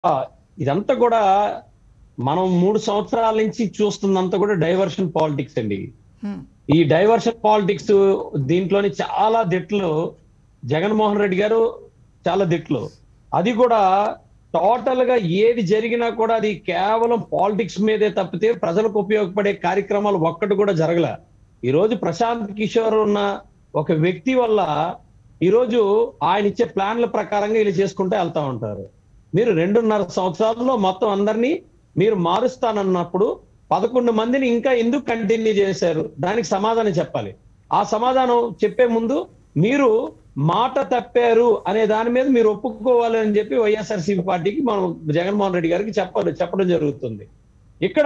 ఇదంతా కూడా మనం మూడు సంవత్సరాల నుంచి చూస్తున్నంత కూడా డైవర్షన్ పాలిటిక్స్ అండి హ్మ్. ఈ డైవర్షన్ పాలిటిక్స్ దీంట్లోని చాలా దిట్లు జగన్మోహన్ రెడ్డి గారు చాలా దిట్లు అది కూడా టోటల్ గా ఏది జరిగినా కూడా అది కేవలం పాలిటిక్స్ మీదే తప్పితే ప్రజలకు ఉపయోగపడే కార్యక్రమాలు ఒక్కటి కూడా జరగల ఈ రోజు ప్రశాంత్ కిషోర్ ఉన్న ఒక వ్యక్తి వల్ల ఈ రోజు ఆయన ఇచ్చే ప్లాన్ల ప్రకారంగా వీళ్ళు చేసుకుంటూ వెళ్తా ఉంటారు మీరు రెండున్నర సంవత్సరాల్లో మొత్తం అందరినీ మీరు మారుస్తానన్నప్పుడు పదకొండు మందిని ఇంకా ఎందుకు కంటిన్యూ చేశారు దానికి సమాధానం చెప్పాలి ఆ సమాధానం చెప్పే ముందు మీరు మాట తప్పారు అనే దాని మీద మీరు ఒప్పుకోవాలి అని చెప్పి వైఎస్ఆర్సీపీ పార్టీకి మనం జగన్మోహన్ రెడ్డి గారికి చెప్పాలి చెప్పడం జరుగుతుంది ఇక్కడ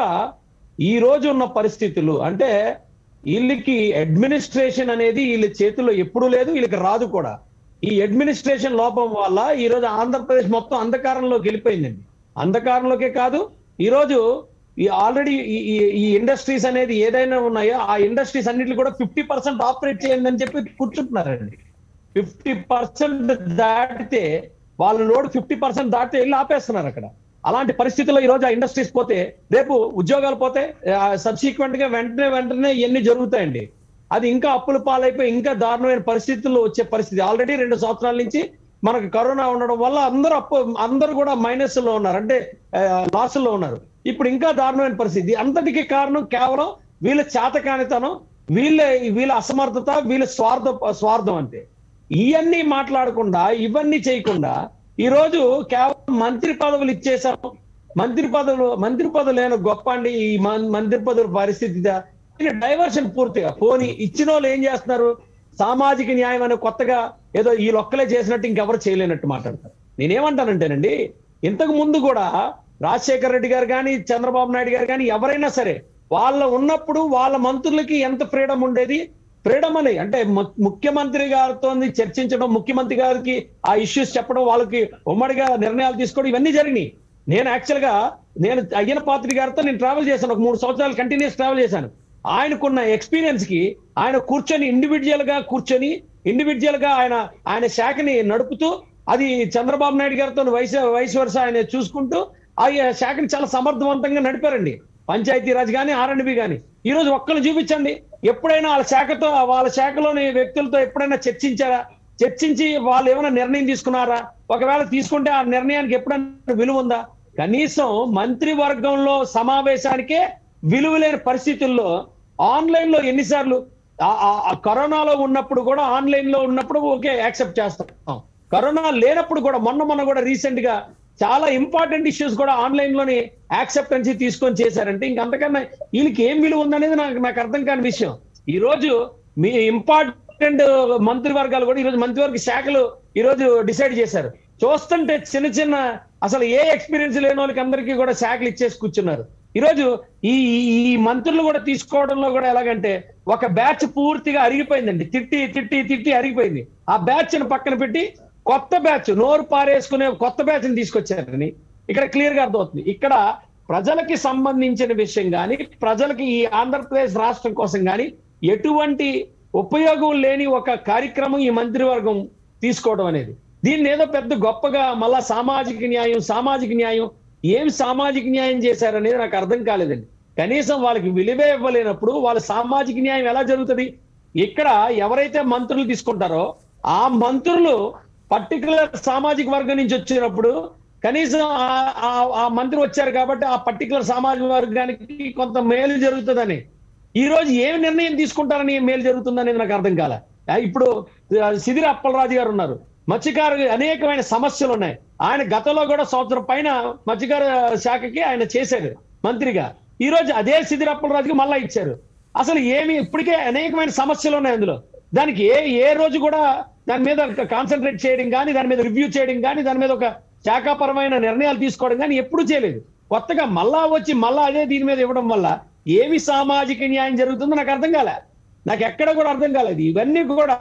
ఈ రోజు ఉన్న పరిస్థితులు అంటే వీళ్ళకి అడ్మినిస్ట్రేషన్ అనేది వీళ్ళ చేతిలో ఎప్పుడూ లేదు వీళ్ళకి రాదు కూడా ఈ అడ్మినిస్ట్రేషన్ లోపం వల్ల ఈ రోజు ఆంధ్రప్రదేశ్ మొత్తం అంధకారంలోకి వెళ్ళిపోయిందండి అంధకారంలోకే కాదు ఈ రోజు ఈ ఆల్రెడీ ఈ ఇండస్ట్రీస్ అనేది ఏదైనా ఉన్నాయో ఆ ఇండస్ట్రీస్ అన్నిటి కూడా ఫిఫ్టీ పర్సెంట్ ఆపరేట్ చేయండి అని చెప్పి కూర్చుంటున్నారండి ఫిఫ్టీ పర్సెంట్ దాటితే వాళ్ళ లోడ్ ఫిఫ్టీ పర్సెంట్ దాటితే వెళ్ళి ఆపేస్తున్నారు అక్కడ అలాంటి పరిస్థితుల్లో ఈ రోజు ఆ ఇండస్ట్రీస్ పోతే రేపు ఉద్యోగాలు పోతే సబ్సిక్వెంట్ గా వెంటనే వెంటనే ఇవన్నీ జరుగుతాయండి అది ఇంకా అప్పుల పాలైపోయి ఇంకా దారుణమైన పరిస్థితుల్లో వచ్చే పరిస్థితి ఆల్రెడీ రెండు సంవత్సరాల నుంచి మనకు కరోనా ఉండడం వల్ల అందరూ అప్పు అందరూ కూడా మైనస్ లో ఉన్నారు అంటే లాస్ లో ఉన్నారు ఇప్పుడు ఇంకా దారుణమైన పరిస్థితి అంతటికి కారణం కేవలం వీళ్ళ చేతకానితనం వీళ్ళ వీళ్ళ అసమర్థత వీళ్ళ స్వార్థ స్వార్థం అంతే ఇవన్నీ మాట్లాడకుండా ఇవన్నీ చేయకుండా ఈ రోజు కేవలం మంత్రి పదవులు ఇచ్చేసాం మంత్రి పదవులు మంత్రి పదవులు లేని గొప్ప అండి ఈ మం- మంత్రి పదవుల పరిస్థితి ఇదా? ఇది డైవర్షన్ పూర్తిగా పోనీ ఇచ్చిన వాళ్ళు ఏం చేస్తున్నారు సామాజిక న్యాయం అనే కొత్తగా ఏదో ఈ లొక్కలే చేసినట్టు ఇంకెవరు చేయలేనట్టు మాట్లాడతారు నేనేమంటానంటేనండి ఇంతకు ముందు కూడా రాజశేఖర రెడ్డి గారు కానీ చంద్రబాబు నాయుడు గారు కానీ ఎవరైనా సరే వాళ్ళ ఉన్నప్పుడు వాళ్ళ మంత్రులకి ఎంత ఫ్రీడమ్ ఉండేది ఫ్రీడమ్ అని అంటే ము- ముఖ్యమంత్రి గారితో చర్చించడం ముఖ్యమంత్రి గారికి ఆ ఇష్యూస్ చెప్పడం వాళ్ళకి ఉమ్మడిగా నిర్ణయాలు తీసుకోవడం ఇవన్నీ జరిగినాయి నేను యాక్చువల్ గా నేను అయ్యన పాత్రి గారితో నేను ట్రావెల్ చేశాను ఒక మూడు సంవత్సరాలు కంటిన్యూస్ ట్రావెల్ చేశాను ఆయనకున్న ఎక్స్పీరియన్స్ కి ఆయన కూర్చొని ఇండివిజువల్ గా కూర్చొని ఇండివిజువల్ గా ఆయన ఆయన శాఖని నడుపుతూ అది చంద్రబాబు నాయుడు గారితో వయసు వయసు వరుస ఆయన చూసుకుంటూ ఆ శాఖని చాలా సమర్థవంతంగా నడిపారండి పంచాయతీరాజ్ కానీ ఆర్ఎండ్బి కానీ ఈ రోజు ఒక్కరు చూపించండి ఎప్పుడైనా వాళ్ళ శాఖతో వాళ్ళ శాఖలోని వ్యక్తులతో ఎప్పుడైనా చర్చించారా చర్చించి వాళ్ళు ఏమైనా నిర్ణయం తీసుకున్నారా ఒకవేళ తీసుకుంటే ఆ నిర్ణయానికి ఎప్పుడైనా విలువ ఉందా కనీసం మంత్రివర్గంలో సమావేశానికే విలువ లేని పరిస్థితుల్లో ఆన్లైన్ లో ఎన్నిసార్లు ఆ- ఆ- ఆ కరోనాలో ఉన్నప్పుడు కూడా ఆన్లైన్ లో ఉన్నప్పుడు ఓకే యాక్సెప్ట్ చేస్తాం కరోనా లేనప్పుడు కూడా మొన్న మొన్న కూడా రీసెంట్ గా చాలా ఇంపార్టెంట్ ఇష్యూస్ కూడా ఆన్లైన్ లోని యాక్సెప్టెన్సీ తీసుకొని చేశారంటే ఇంకంతకన్నా వీళ్ళకి ఏం విలువ ఉందనేది నాకు నాకు అర్థం కాని విషయం ఈ రోజు మీ ఇంపార్టెంట్ మంత్రివర్గాలు కూడా ఈ రోజు మంత్రివర్గ శాఖలు ఈ రోజు డిసైడ్ చేశారు చూస్తుంటే చిన్న చిన్న అసలు ఏ ఎక్స్పీరియన్స్ లేని వాళ్ళకి అందరికీ కూడా శాఖలు ఇచ్చేసి కూర్చున్నారు ఈ రోజు ఈ ఈ- ఈ మంత్రులు కూడా తీసుకోవడంలో కూడా ఎలాగంటే ఒక బ్యాచ్ పూర్తిగా అరిగిపోయిందండి తిట్టి తిట్టి తిట్టి అరిగిపోయింది ఆ బ్యాచ్ ని పక్కన పెట్టి కొత్త బ్యాచ్ నోరు పారేసుకునే కొత్త బ్యాచ్ ని తీసుకొచ్చారని ఇక్కడ క్లియర్ గా అర్థమవుతుంది ఇక్కడ ప్రజలకి సంబంధించిన విషయం కానీ ప్రజలకి ఈ ఆంధ్రప్రదేశ్ రాష్ట్రం కోసం కానీ ఎటువంటి ఉపయోగం లేని ఒక కార్యక్రమం ఈ మంత్రివర్గం తీసుకోవడం అనేది దీన్ని ఏదో పెద్ద గొప్పగా మళ్ళా సామాజిక న్యాయం సామాజిక న్యాయం ఏం సామాజిక న్యాయం చేశారనేది నాకు అర్థం కాలేదండి కనీసం వాళ్ళకి విలువే ఇవ్వలేనప్పుడు వాళ్ళ సామాజిక న్యాయం ఎలా జరుగుతుంది ఇక్కడ ఎవరైతే మంత్రులు తీసుకుంటారో ఆ మంత్రులు పర్టికులర్ సామాజిక వర్గం నుంచి వచ్చినప్పుడు కనీసం ఆ- ఆ- ఆ మంత్రి వచ్చారు కాబట్టి ఆ పర్టికులర్ సామాజిక వర్గానికి కొంత మేలు జరుగుతుందని ఈ రోజు ఏం నిర్ణయం తీసుకుంటారని మేలు జరుగుతుందనేది నాకు అర్థం కాలే ఆ, ఇప్పుడు ఆ, సిదిరి అప్పలరాజు గారు ఉన్నారు మత్స్యకారు అనేకమైన సమస్యలు ఉన్నాయి ఆయన గతంలో కూడా సంవత్సరం పైన మత్స్యకార శాఖకి ఆయన చేశారు మంత్రిగా ఈ రోజు అదే సిదిరి అప్పలరాజుకి మళ్ళా ఇచ్చారు అసలు ఏమి ఇప్పటికే అనేకమైన సమస్యలు ఉన్నాయి అందులో దానికి ఏ ఏ రోజు కూడా దాని మీద కాన్సన్ట్రేట్ చేయడం కానీ దాని మీద రివ్యూ చేయడం కానీ దాని మీద ఒక శాఖాపరమైన నిర్ణయాలు తీసుకోవడం కానీ ఎప్పుడూ చేయలేదు కొత్తగా మళ్ళా వచ్చి మళ్ళా అదే దీని మీద ఇవ్వడం వల్ల ఏమి సామాజిక న్యాయం జరుగుతుందో నాకు అర్థం కాలే నాకు ఎక్కడ కూడా అర్థం కాలేదు ఇవన్నీ కూడా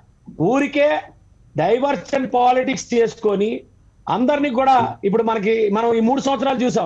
ఊరికే డైవర్షన్ పాలిటిక్స్ చేసుకొని అందరినీ కూడా ఇప్పుడు మనకి మనం ఈ మూడు సంవత్సరాలు చూసాం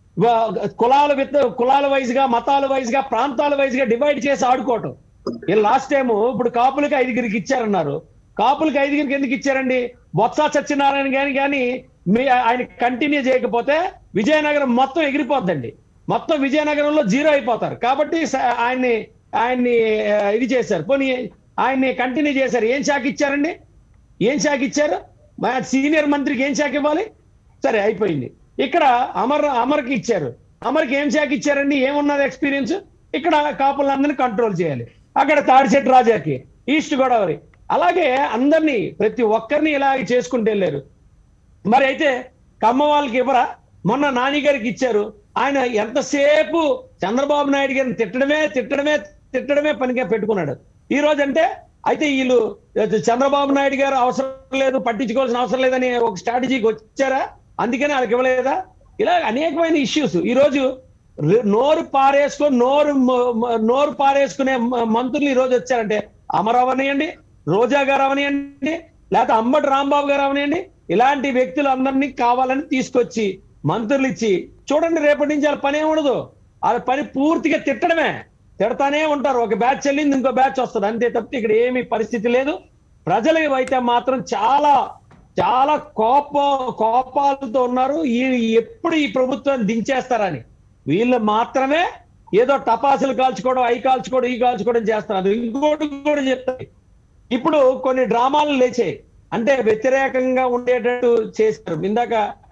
వ- కులాల విత్ కులాల వైజ్ గా మతాల వైజ్ గా ప్రాంతాల వైజ్ గా డివైడ్ చేసి ఆడుకోవటం వీళ్ళు లాస్ట్ టైం ఇప్పుడు కాపులకి ఐదుగురికి ఇచ్చారన్నారు కాపులకి ఐదుగురికి ఎందుకు ఇచ్చారండి బొత్స సత్యనారాయణ గాని కానీ మీ ఆయన కంటిన్యూ చేయకపోతే విజయనగరం మొత్తం ఎగిరిపోద్దండి మొత్తం విజయనగరంలో జీరో అయిపోతారు కాబట్టి స- ఆయన్ని ఆయన్ని ఆ, ఇది చేశారు పోనీ ఆయన్ని కంటిన్యూ చేశారు ఏం శాఖ ఇచ్చారండి ఏం శాఖ ఇచ్చారు మా సీనియర్ మంత్రికి ఏం శాఖ ఇవ్వాలి సరే అయిపోయింది ఇక్కడ అమర్ అమర్కి ఇచ్చారు అమర్కి ఏం శాఖ ఇచ్చారండి ఏమున్నది ఎక్స్పీరియన్స్ ఇక్కడ కాపులందరినీ కంట్రోల్ చేయాలి అక్కడ తాడిశెట్టి రాజాకి ఈస్ట్ గోదావరి అలాగే అందరినీ ప్రతి ఒక్కరిని ఇలా చేసుకుంటూ వెళ్ళారు మరి అయితే కమ్మ వాళ్ళకి ఇవ్వరా మొన్న నాని గారికి ఇచ్చారు ఆయన ఎంతసేపు చంద్రబాబు నాయుడు గారిని తిట్టడమే తిట్టడమే తిట్టడమే పనిగా పెట్టుకున్నాడు ఈ రోజు అంటే అయితే వీళ్ళు చంద్రబాబు నాయుడు గారు అవసరం లేదు పట్టించుకోవాల్సిన అవసరం లేదని ఒక స్ట్రాటజీకి వచ్చారా అందుకని వాళ్ళకి ఇవ్వలేదా ఇలా అనేకమైన ఇష్యూస్ ఈ రోజు రి- నోరు పారేసుకొని నోరు మ- మ- నోరు పారేసుకునే మ- మంత్రులు ఈ రోజు వచ్చారంటే అమరావు అవనియండి రోజా గారు అవనియండి లేకపోతే అంబటి రాంబాబు గారు అవనియండి ఇలాంటి వ్యక్తులు అందరినీ కావాలని తీసుకొచ్చి మంత్రులు ఇచ్చి చూడండి రేపటి నుంచి వాళ్ళ పని ఏమి ఉండదు వాళ్ళ పని పూర్తిగా తిట్టడమే తిడతానే ఉంటారు ఒక బ్యాచ్ వెళ్ళింది ఇంకో బ్యాచ్ వస్తుంది అంతే తప్పితే ఇక్కడ ఏమీ పరిస్థితి లేదు ప్రజలు అయితే మాత్రం చాలా చాలా కోప కోపాలతో ఉన్నారు ఈ ఎప్పుడు ఈ ప్రభుత్వాన్ని దించేస్తారని వీళ్ళు మాత్రమే ఏదో టపాసులు కాల్చుకోవడం అవి కాల్చుకోవడం ఈ కాల్చుకోవడం చేస్తున్నారు ఇంకోటి కూడా చెప్తాయి ఇప్పుడు కొన్ని డ్రామాలు లేచాయి అంటే వ్యతిరేకంగా ఉండేటట్టు చేశారు ఇందాక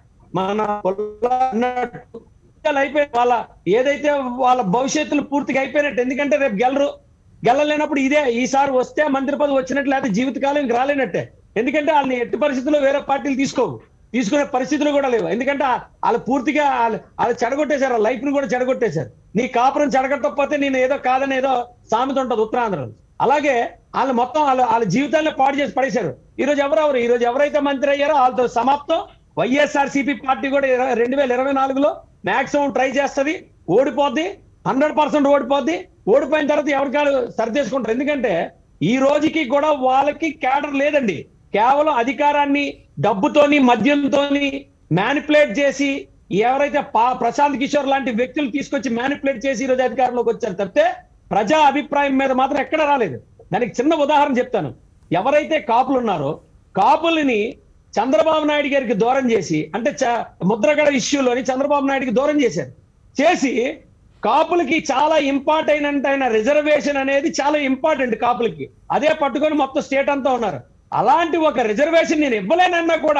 మన పొల్ల అన్నట్టు ఎన్నికలు అయిపోయి వాళ్ళ ఏదైతే వాళ్ళ భవిష్యత్తులు పూర్తిగా అయిపోయినట్టు ఎందుకంటే రేపు గెలరు గెలలేనప్పుడు ఇదే ఈసారి వస్తే మంత్రి పదవి వచ్చినట్లు లేకపోతే జీవితకాలం ఇంక రాలేనట్టే ఎందుకంటే వాళ్ళని ఎట్టి పరిస్థితుల్లో వేరే పార్టీలు తీసుకోవు తీసుకునే పరిస్థితులు కూడా లేవు ఎందుకంటే ఆ- వాళ్ళు పూర్తిగా వాళ్ళు వాళ్ళు చెడగొట్టేశారు వాళ్ళ లైఫ్ ని కూడా చెడగొట్టేశారు నీ కాపురం చెడగొట్టకపోతే నేను ఏదో కాదని ఏదో సామెత ఉంటుంది ఉత్తరాంధ్రలో అలాగే వాళ్ళు మొత్తం వాళ్ళ వాళ్ళ జీవితాన్ని పాడు చేసి పడేశారు ఈ రోజు ఎవరెవరు ఈ రోజు ఎవరైతే మంత్రి అయ్యారో వాళ్ళతో సమాప్తం వైఎస్ఆర్ పార్టీ కూడా ఇరవై- రెండు వేల ఇరవై నాలుగులో మాక్సిమం ట్రై చేస్తది ఓడిపోద్ది హండ్రెడ్ పర్సెంట్ ఓడిపోద్ది ఓడిపోయిన తర్వాత ఎవరికాలు సరిచేసుకుంటారు ఎందుకంటే ఈ రోజుకి కూడా వాళ్ళకి క్యాడర్ లేదండి కేవలం అధికారాన్ని డబ్బుతోని మద్యంతోని మ్యానిపులేట్ చేసి ఎవరైతే పా ప్రశాంత్ కిషోర్ లాంటి వ్యక్తులు తీసుకొచ్చి మ్యానిపులేట్ చేసి ఈ రోజు అధికారంలోకి వచ్చారు తప్పితే ప్రజా అభిప్రాయం మీద మాత్రం ఎక్కడ రాలేదు దానికి చిన్న ఉదాహరణ చెప్తాను ఎవరైతే కాపులు ఉన్నారో కాపులని చంద్రబాబు నాయుడు గారికి దూరం చేసి అంటే చ- ముద్రగడ ఇష్యూలోని చంద్రబాబు నాయుడికి దూరం చేశారు చేసి కాపులకి చాలా ఇంపార్టెంట్ అయిన రిజర్వేషన్ అనేది చాలా ఇంపార్టెంట్ కాపులకి అదే పట్టుకొని మొత్తం స్టేట్ అంతా ఉన్నారు అలాంటి ఒక రిజర్వేషన్ నేను ఇవ్వలేనన్నా కూడా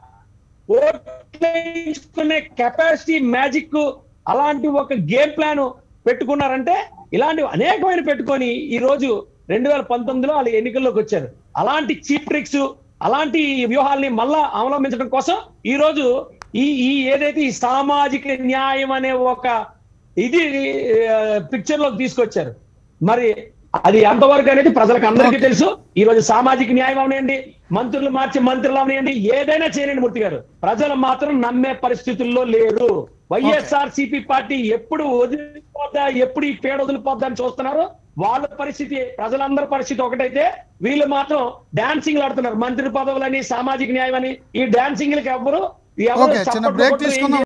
ఓట్లేసుకునే కెపాసిటీ మ్యాజిక్ అలాంటి ఒక గేమ్ ప్లాన్ పెట్టుకున్నారంటే ఇలాంటివి అనేకమైన పెట్టుకొని ఈ రోజు రెండు వేల పంతొమ్మిదిలో వాళ్ళు ఎన్నికల్లోకి వచ్చారు అలాంటి చీప్ ట్రిక్స్ అలాంటి వ్యూహాల్ని మళ్ళా అవలంబించడం కోసం ఈ రోజు ఈ ఈ ఏదైతే ఈ సామాజిక న్యాయం అనే ఒక ఇది పిక్చర్ లోకి తీసుకొచ్చారు మరి అది ఎంతవరకు అనేది ప్రజలకు అందరికీ తెలుసు ఈ రోజు సామాజిక న్యాయం అవనియండి మంత్రులు మార్చి మంత్రులు అవనియండి ఏదైనా చేయనండి మూర్తి గారు ప్రజలు మాత్రం నమ్మే పరిస్థితుల్లో లేరు వైఎస్ఆర్ సిపి పార్టీ ఎప్పుడు వదిలిపోద్దా ఎప్పుడు ఈ పేడ వదిలిపోద్దా అని చూస్తున్నారు వాళ్ళ పరిస్థితి ప్రజలందరి పరిస్థితి ఒకటైతే వీళ్ళు మాత్రం డాన్సింగ్ ఆడుతున్నారు మంత్రి పదవులని సామాజిక న్యాయం అని ఈ డాన్సింగ్ ఎవ్వరు ఎవరు ఓకే చిన్న చప్పట్లు బ్రేక్ కొట్టరు, ఏం తీసుకుందాం